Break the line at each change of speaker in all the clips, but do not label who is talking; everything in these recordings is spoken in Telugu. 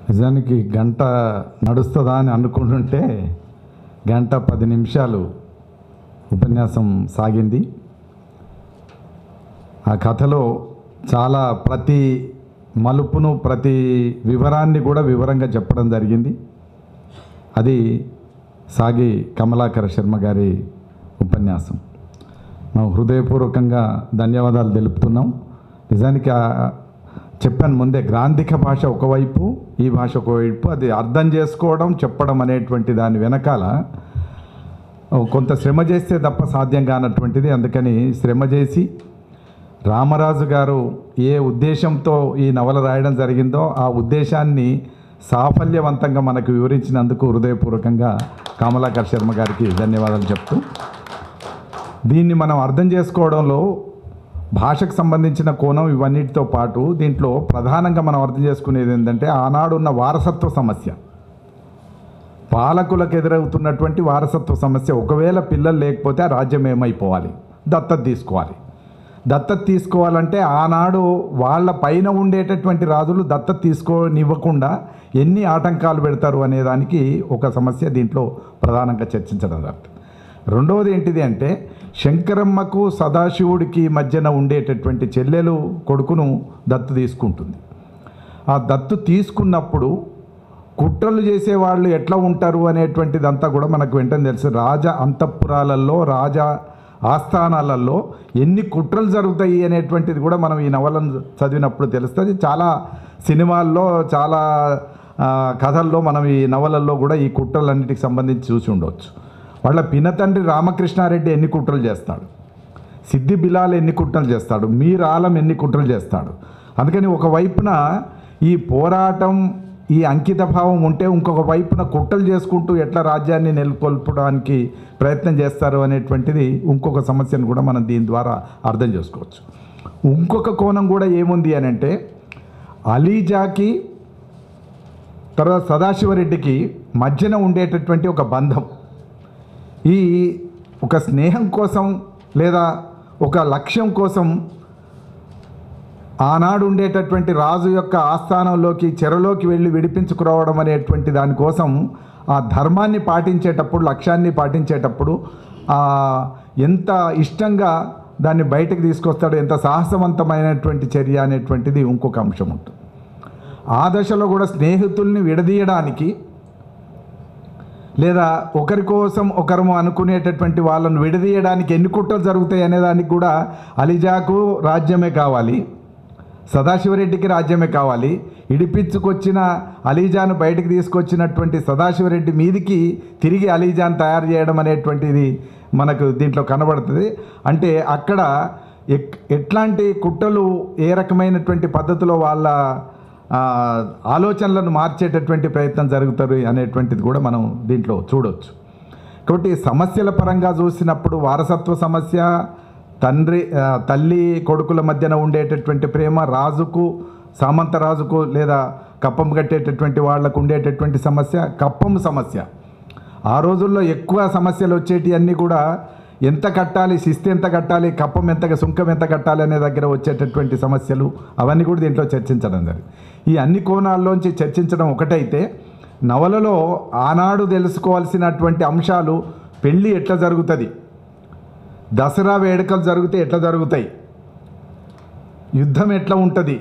నిజానికి గంట నడుస్తుందా అని అనుకుంటుంటే గంట పది నిమిషాలు ఉపన్యాసం సాగింది ఆ కథలో చాలా ప్రతి మలుపును ప్రతి వివరాన్ని కూడా వివరంగా చెప్పడం జరిగింది అది సాగి కమలాకర శర్మ గారి ఉపన్యాసం మేము హృదయపూర్వకంగా ధన్యవాదాలు తెలుపుతున్నాం నిజానికి ఆ చెప్పాను ముందే గ్రాంధిక భాష ఒకవైపు ఈ భాష ఒకవైపు అది అర్థం చేసుకోవడం చెప్పడం అనేటువంటి దాని వెనకాల కొంత శ్రమ చేస్తే తప్ప సాధ్యం కానటువంటిది అందుకని శ్రమ చేసి రామరాజు గారు ఏ ఉద్దేశంతో ఈ నవల రాయడం జరిగిందో ఆ ఉద్దేశాన్ని సాఫల్యవంతంగా మనకు వివరించినందుకు హృదయపూర్వకంగా కమలాకర్ శర్మ గారికి ధన్యవాదాలు చెప్తూ దీన్ని మనం అర్థం చేసుకోవడంలో భాషకు సంబంధించిన కోణం ఇవన్నిటితో పాటు దీంట్లో ప్రధానంగా మనం అర్థం చేసుకునేది ఏంటంటే ఆనాడున్న వారసత్వ సమస్య పాలకులకు ఎదురవుతున్నటువంటి వారసత్వ సమస్య ఒకవేళ పిల్లలు లేకపోతే ఆ రాజ్యం ఏమైపోవాలి దత్తత తీసుకోవాలి దత్తత తీసుకోవాలంటే ఆనాడు వాళ్ళ పైన ఉండేటటువంటి రాజులు దత్తత తీసుకోనివ్వకుండా ఎన్ని ఆటంకాలు పెడతారు అనే దానికి ఒక సమస్య దీంట్లో ప్రధానంగా చర్చించడం జరుగుతుంది రెండవది ఏంటిది అంటే శంకరమ్మకు సదాశివుడికి మధ్యన ఉండేటటువంటి చెల్లెలు కొడుకును దత్తు తీసుకుంటుంది ఆ దత్తు తీసుకున్నప్పుడు కుట్రలు చేసేవాళ్ళు ఎట్లా ఉంటారు అనేటువంటిదంతా కూడా మనకు వెంటనే తెలుసు రాజ అంతఃపురాలలో రాజా ఆస్థానాలలో ఎన్ని కుట్రలు జరుగుతాయి అనేటువంటిది కూడా మనం ఈ నవలను చదివినప్పుడు తెలుస్తుంది చాలా సినిమాల్లో చాలా ఆ, కథల్లో మనం ఈ నవలల్లో కూడా ఈ కుట్రలన్నిటికి సంబంధించి చూసి ఉండవచ్చు వాళ్ళ పినతండ్రి రామకృష్ణారెడ్డి ఎన్ని కుట్రలు చేస్తాడు సిద్ధి బిలాల్ ఎన్ని కుట్రలు చేస్తాడు మీర్ ఆలం ఎన్ని కుట్రలు చేస్తాడు అందుకని ఒక వైపున ఈ పోరాటం ఈ అంకిత భావం ఉంటే ఇంకొక వైపున కుట్రలు చేసుకుంటూ ఎట్లా రాజ్యాన్ని నెలకొల్పడానికి ప్రయత్నం చేస్తారు అనేటువంటిది ఇంకొక సమస్యను కూడా మనం దీని ద్వారా అర్థం చేసుకోవచ్చు ఇంకొక కోణం కూడా ఏముంది అని అంటే అలీజాకి తర్వాత సదాశివరెడ్డికి మధ్యన ఉండేటటువంటి ఒక బంధం ఈ ఒక స్నేహం కోసం లేదా ఒక లక్ష్యం కోసం ఆనాడు ఉండేటటువంటి రాజు యొక్క ఆస్థానంలోకి చెరలోకి వెళ్ళి విడిపించుకురావడం అనేటువంటి దానికోసం ఆ ధర్మాన్ని పాటించేటప్పుడు లక్ష్యాన్ని పాటించేటప్పుడు ఆ ఎంత ఇష్టంగా దాన్ని బయటకు తీసుకొస్తాడు ఎంత సాహసవంతమైనటువంటి చర్య అనేటువంటిది ఇంకొక అంశం ఉంటుంది ఆ దశలో కూడా స్నేహితుల్ని విడదీయడానికి లేదా ఒకరి కోసం ఒకరు అనుకునేటటువంటి వాళ్ళను విడదీయడానికి ఎన్ని కుట్రలు జరుగుతాయి అనే దానికి కూడా అలిజాకు రాజ్యమే కావాలి సదాశివరెడ్డికి రాజ్యమే కావాలి ఇడిపించుకొచ్చిన అలీజాను బయటికి తీసుకొచ్చినటువంటి సదాశివరెడ్డి మీదికి తిరిగి అలీజాన్ తయారు చేయడం అనేటువంటిది మనకు దీంట్లో కనబడుతుంది అంటే అక్కడ ఎక్- ఎట్లాంటి కుట్రలు ఏ రకమైనటువంటి పద్ధతిలో వాళ్ళ ఆ, ఆలోచనలను మార్చేటటువంటి ప్రయత్నం జరుగుతారు అనేటువంటిది కూడా మనం దీంట్లో చూడవచ్చు కాబట్టి సమస్యల పరంగా చూసినప్పుడు వారసత్వ సమస్య తండ్రి ఆ, తల్లి కొడుకుల మధ్యన ఉండేటటువంటి ప్రేమ రాజుకు సామంత రాజుకు లేదా కప్పం కట్టేటటువంటి వాళ్ళకు ఉండేటటువంటి సమస్య కప్పం సమస్య ఆ రోజుల్లో ఎక్కువ సమస్యలు వచ్చేటి అన్నీ కూడా ఎంత కట్టాలి శిస్తు ఎంత కట్టాలి కప్పం ఎంత సుంకం ఎంత కట్టాలి అనే దగ్గర వచ్చేటటువంటి సమస్యలు అవన్నీ కూడా దీంట్లో చర్చించడం జరిగింది ఈ అన్ని కోణాల్లోంచి చర్చించడం ఒకటైతే నవలలో ఆనాడు తెలుసుకోవాల్సినటువంటి అంశాలు పెళ్ళి ఎట్లా జరుగుతుంది దసరా వేడుకలు జరిగితే ఎట్లా జరుగుతాయి యుద్ధం ఎట్లా ఉంటుంది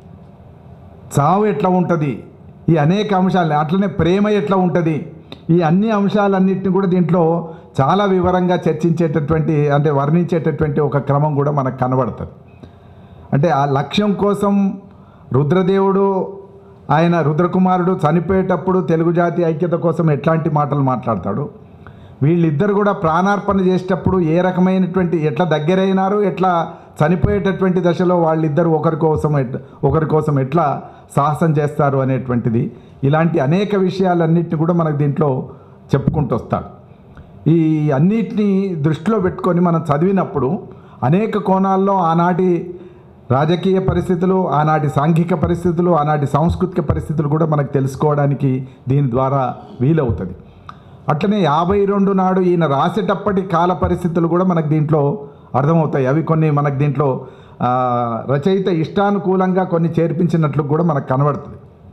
చావు ఎట్లా ఉంటుంది ఈ అనేక అంశాలు అట్లనే ప్రేమ ఎట్లా ఉంటుంది ఈ అన్ని అంశాలన్నింటినీ కూడా దీంట్లో చాలా వివరంగా చర్చించేటటువంటి అంటే వర్ణించేటటువంటి ఒక క్రమం కూడా మనకు కనబడుతుంది అంటే ఆ లక్ష్యం కోసం రుద్రదేవుడు ఆయన రుద్రకుమారుడు చనిపోయేటప్పుడు తెలుగు జాతి ఐక్యత కోసం ఎట్లాంటి మాటలు మాట్లాడతాడు వీళ్ళిద్దరు కూడా ప్రాణార్పణ చేసేటప్పుడు ఏ రకమైనటువంటి ఎట్లా దగ్గరైనారు ఎట్లా చనిపోయేటటువంటి దశలో వాళ్ళిద్దరు ఒకరి కోసం ఎట్ ఒకరి కోసం ఎట్లా సాహసం చేస్తారు అనేటువంటిది ఇలాంటి అనేక విషయాలన్నింటినీ కూడా మనకు దీంట్లో చెప్పుకుంటూ వస్తాడు ఈ అన్నిటినీ దృష్టిలో పెట్టుకొని మనం చదివినప్పుడు అనేక కోణాల్లో ఆనాటి రాజకీయ పరిస్థితులు ఆనాటి సాంఘిక పరిస్థితులు ఆనాటి సాంస్కృతిక పరిస్థితులు కూడా మనకు తెలుసుకోవడానికి దీని ద్వారా వీలవుతుంది అట్లనే యాభై రెండు నాడు ఈయన రాసేటప్పటి కాల పరిస్థితులు కూడా మనకు దీంట్లో అర్థమవుతాయి అవి కొన్ని మనకు దీంట్లో ఆ, రచయిత ఇష్టానుకూలంగా కొన్ని చేర్పించినట్లు కూడా మనకు కనబడుతుంది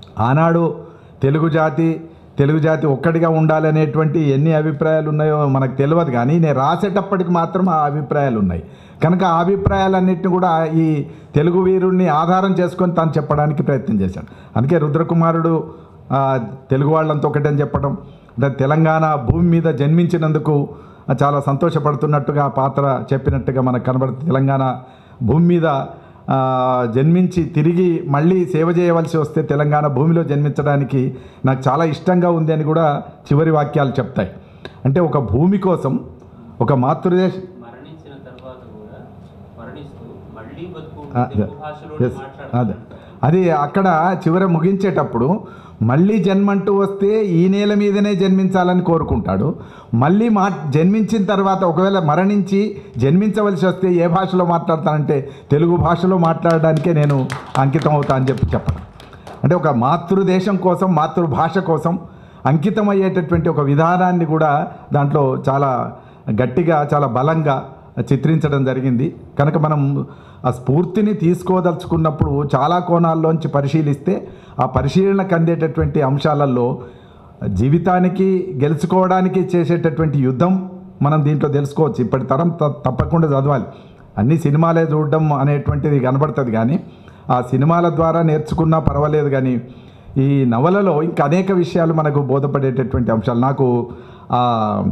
ఆనాడు తెలుగు జాతి తెలుగు జాతి ఒక్కటిగా ఉండాలనేటువంటి ఎన్ని అభిప్రాయాలు ఉన్నాయో మనకు తెలియదు కానీ నేను రాసేటప్పటికి మాత్రం ఆ అభిప్రాయాలు ఉన్నాయి కనుక ఆ అభిప్రాయాలన్నింటినీ కూడా ఈ తెలుగు వీరుణ్ణి ఆధారం చేసుకొని తాను చెప్పడానికి ప్రయత్నం చేశాడు అందుకే రుద్రకుమారుడు ఆ, తెలుగు వాళ్ళంతా ఒకటని చెప్పడం అంటే తెలంగాణ భూమి మీద జన్మించినందుకు చాలా సంతోషపడుతున్నట్టుగా ఆ పాత్ర చెప్పినట్టుగా మనకు కనబడుతుంది తెలంగాణ భూమి మీద ఆ, జన్మించి తిరిగి మళ్ళీ సేవ చేయవలసి వస్తే తెలంగాణ భూమిలో జన్మించడానికి నాకు చాలా ఇష్టంగా ఉంది అని కూడా చివరి వాక్యాలు చెప్తాయి అంటే ఒక భూమి కోసం ఒక మాతృదేశ
మరణించిన తర్వాత కూడా మరణిస్తూ మళ్ళీ బతుకు
ఆ,
తెలుగు భాషలో
yes, అదే అది అక్కడ చివర ముగించేటప్పుడు మళ్ళీ జన్మంటూ వస్తే ఈ నేల మీదనే జన్మించాలని కోరుకుంటాడు మళ్ళీ మా జన్మించిన తర్వాత ఒకవేళ మరణించి జన్మించవలసి వస్తే ఏ భాషలో మాట్లాడతానంటే తెలుగు భాషలో మాట్లాడడానికే నేను అంకితం అవుతా అని చెప్పి చెప్పడం అంటే ఒక మాతృదేశం కోసం మాతృభాష కోసం అంకితమయ్యేటటువంటి ఒక విధానాన్ని కూడా దాంట్లో చాలా గట్టిగా చాలా బలంగా చిత్రించడం జరిగింది కనుక మనం ఆ స్ఫూర్తిని తీసుకోదలుచుకున్నప్పుడు చాలా కోణాల్లోంచి పరిశీలిస్తే ఆ పరిశీలనకు అందేటటువంటి అంశాలలో జీవితానికి గెలుచుకోవడానికి చేసేటటువంటి యుద్ధం మనం దీంట్లో తెలుసుకోవచ్చు ఇప్పటి తరం త- తప్పకుండా చదవాలి అన్ని సినిమాలే చూడడం అనేటువంటిది కనబడుతుంది కానీ ఆ సినిమాల ద్వారా నేర్చుకున్నా పర్వాలేదు కానీ ఈ నవలలో ఇంకా అనేక విషయాలు మనకు బోధపడేటటువంటి అంశాలు నాకు ఆ,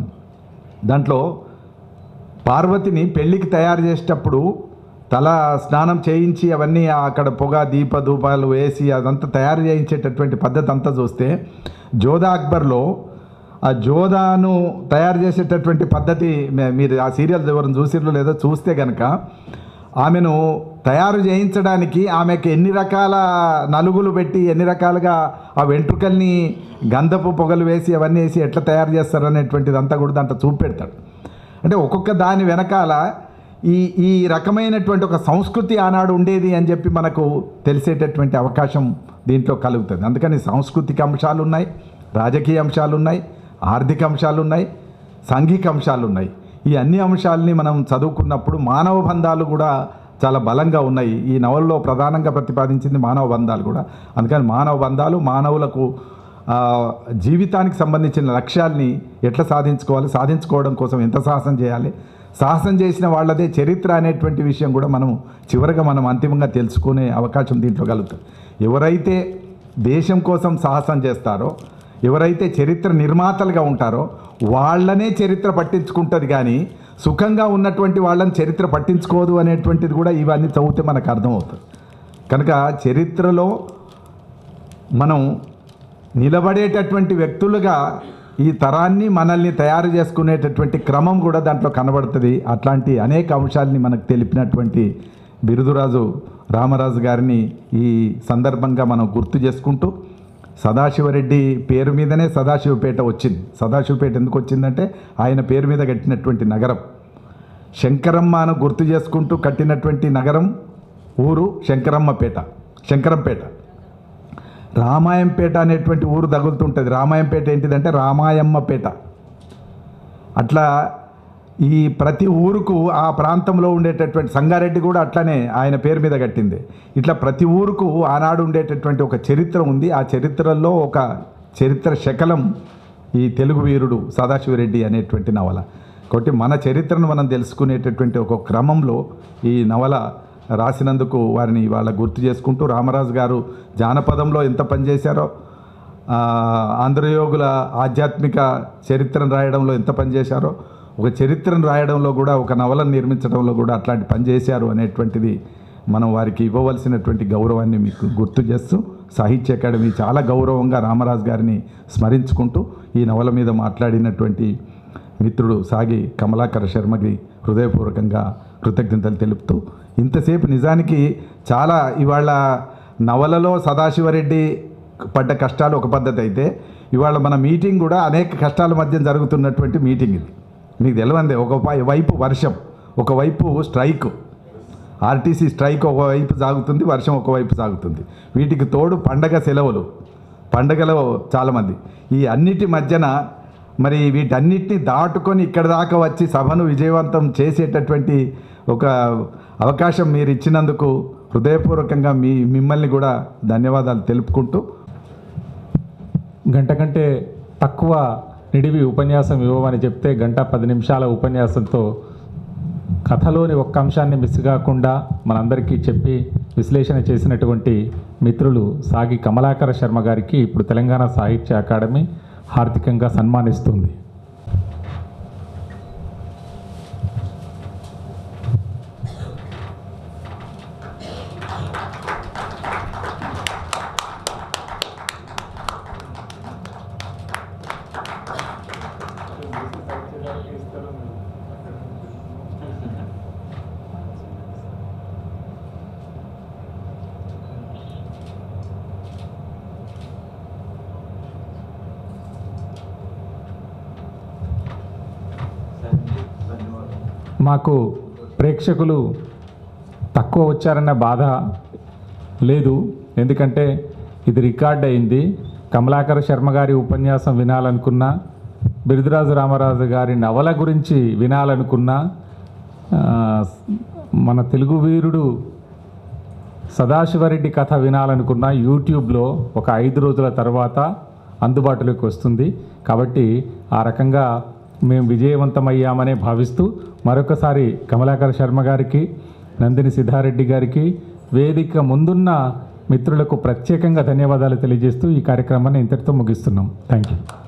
దాంట్లో పార్వతిని పెళ్ళికి తయారు చేసేటప్పుడు తల స్నానం చేయించి అవన్నీ అక్కడ పొగ దీప ధూపాలు వేసి అదంతా తయారు చేయించేటటువంటి పద్ధతి అంతా చూస్తే జోధా అక్బర్లో ఆ జోధాను తయారు చేసేటటువంటి పద్ధతి మే- మీరు ఆ సీరియల్ ఎవరు చూసిర్రు లేదో చూస్తే కనుక ఆమెను తయారు చేయించడానికి ఆమెకు ఎన్ని రకాల నలుగులు పెట్టి ఎన్ని రకాలుగా ఆ వెంట్రుకల్ని గంధపు పొగలు వేసి అవన్నీ వేసి ఎట్లా తయారు చేస్తారు అనేటువంటిది అంతా కూడా దాంట్లో చూపెడతాడు అంటే ఒక్కొక్క దాని వెనకాల ఈ ఈ రకమైనటువంటి ఒక సంస్కృతి ఆనాడు ఉండేది అని చెప్పి మనకు తెలిసేటటువంటి అవకాశం దీంట్లో కలుగుతుంది అందుకని సాంస్కృతిక అంశాలు ఉన్నాయి రాజకీయ అంశాలు ఉన్నాయి ఆర్థిక అంశాలు ఉన్నాయి సాంఘిక అంశాలు ఉన్నాయి ఈ అన్ని అంశాలని మనం చదువుకున్నప్పుడు మానవ బంధాలు కూడా చాలా బలంగా ఉన్నాయి ఈ నవల్లో ప్రధానంగా ప్రతిపాదించింది మానవ బంధాలు కూడా అందుకని మానవ బంధాలు మానవులకు ఆ, జీవితానికి సంబంధించిన లక్ష్యాల్ని ఎట్లా సాధించుకోవాలి సాధించుకోవడం కోసం ఎంత సాహసం చేయాలి సాహసం చేసిన వాళ్ళదే చరిత్ర అనేటువంటి విషయం కూడా మనం చివరిగా మనం అంతిమంగా తెలుసుకునే అవకాశం దీంట్లో కలుగుతుంది ఎవరైతే దేశం కోసం సాహసం చేస్తారో ఎవరైతే చరిత్ర నిర్మాతలుగా ఉంటారో వాళ్ళనే చరిత్ర పట్టించుకుంటుంది కానీ సుఖంగా ఉన్నటువంటి వాళ్ళని చరిత్ర పట్టించుకోదు అనేటువంటిది కూడా ఇవన్నీ చదివితే మనకు అర్థమవుతుంది కనుక చరిత్రలో మనం నిలబడేటటువంటి వ్యక్తులుగా ఈ తరాన్ని మనల్ని తయారు చేసుకునేటటువంటి క్రమం కూడా దాంట్లో కనబడుతుంది అట్లాంటి అనేక అంశాలని మనకు తెలిపినటువంటి బిరుదురాజు రామరాజు గారిని ఈ సందర్భంగా మనం గుర్తు చేసుకుంటూ సదాశివరెడ్డి పేరు మీదనే సదాశివపేట వచ్చింది సదాశివపేట ఎందుకు వచ్చిందంటే ఆయన పేరు మీద కట్టినటువంటి నగరం శంకరమ్మను గుర్తు చేసుకుంటూ కట్టినటువంటి నగరం ఊరు శంకరమ్మపేట శంకరంపేట రామాయంపేట అనేటువంటి ఊరు తగులుతుంటుంది రామాయంపేట ఏంటిదంటే రామాయమ్మపేట అట్లా ఈ ప్రతి ఊరుకు ఆ ప్రాంతంలో ఉండేటటువంటి సంగారెడ్డి కూడా అట్లనే ఆయన పేరు మీద కట్టింది ఇట్లా ప్రతి ఊరుకు ఆనాడు ఉండేటటువంటి ఒక చరిత్ర ఉంది ఆ చరిత్రలో ఒక చరిత్ర శకలం ఈ తెలుగు వీరుడు సదాశివరెడ్డి అనేటువంటి నవల కాబట్టి మన చరిత్రను మనం తెలుసుకునేటటువంటి ఒక క్రమంలో ఈ నవల రాసినందుకు వారిని వాళ్ళ గుర్తు చేసుకుంటూ రామరాజు గారు జానపదంలో ఎంత పనిచేశారో ఆ, ఆంధ్రయోగుల ఆధ్యాత్మిక చరిత్రను రాయడంలో ఎంత పనిచేశారో ఒక చరిత్రను రాయడంలో కూడా ఒక నవలను నిర్మించడంలో కూడా అట్లాంటి పని చేశారు అనేటువంటిది మనం వారికి ఇవ్వవలసినటువంటి గౌరవాన్ని మీకు గుర్తు చేస్తూ సాహిత్య అకాడమీ చాలా గౌరవంగా రామరాజు గారిని స్మరించుకుంటూ ఈ నవల మీద మాట్లాడినటువంటి మిత్రుడు సాగి కమలాకర శర్మకి హృదయపూర్వకంగా కృతజ్ఞతలు తెలుపుతూ ఇంతసేపు నిజానికి చాలా ఇవాళ నవలలో సదాశివరెడ్డి పడ్డ కష్టాలు ఒక పద్ధతి అయితే ఇవాళ మన మీటింగ్ కూడా అనేక కష్టాల మధ్య జరుగుతున్నటువంటి మీటింగ్ ఇది మీకు తెలియందే ఒక పై- వైపు వర్షం ఒకవైపు స్ట్రైక్ ఆర్టీసీ స్ట్రైక్ ఒకవైపు సాగుతుంది వర్షం ఒకవైపు సాగుతుంది వీటికి తోడు పండగ సెలవులు పండగలో చాలామంది ఈ అన్నిటి మధ్యన మరి వీటన్నిటిని దాటుకొని ఇక్కడ దాకా వచ్చి సభను విజయవంతం చేసేటటువంటి ఒక అవకాశం మీరు ఇచ్చినందుకు హృదయపూర్వకంగా మీ మిమ్మల్ని కూడా ధన్యవాదాలు తెలుపుకుంటూ
గంట కంటే తక్కువ నిడివి ఉపన్యాసం ఇవ్వమని చెప్తే గంట పది నిమిషాల ఉపన్యాసంతో కథలోని ఒక్క అంశాన్ని మిస్ కాకుండా మనందరికీ చెప్పి విశ్లేషణ చేసినటువంటి మిత్రులు సాగి కమలాకర శర్మ గారికి ఇప్పుడు తెలంగాణ సాహిత్య అకాడమీ హార్దికంగా సన్మానిస్తుంది మాకు ప్రేక్షకులు తక్కువ వచ్చారన్న బాధ లేదు ఎందుకంటే ఇది రికార్డ్ అయింది కమలాకర శర్మ గారి ఉపన్యాసం వినాలనుకున్నా బిరుదురాజు రామరాజు గారి నవల గురించి వినాలనుకున్నా ఆ, మన తెలుగు వీరుడు సదాశివరెడ్డి కథ వినాలనుకున్న యూట్యూబ్లో ఒక ఐదు రోజుల తర్వాత అందుబాటులోకి వస్తుంది కాబట్టి ఆ రకంగా మేము విజయవంతమయ్యామనే భావిస్తూ మరొకసారి కమలాకర శర్మ గారికి నందిని సిద్ధారెడ్డి గారికి వేదిక ముందున్న మిత్రులకు ప్రత్యేకంగా ధన్యవాదాలు తెలియజేస్తూ ఈ కార్యక్రమాన్ని ఇంతటితో ముగిస్తున్నాం థ్యాంక్ యూ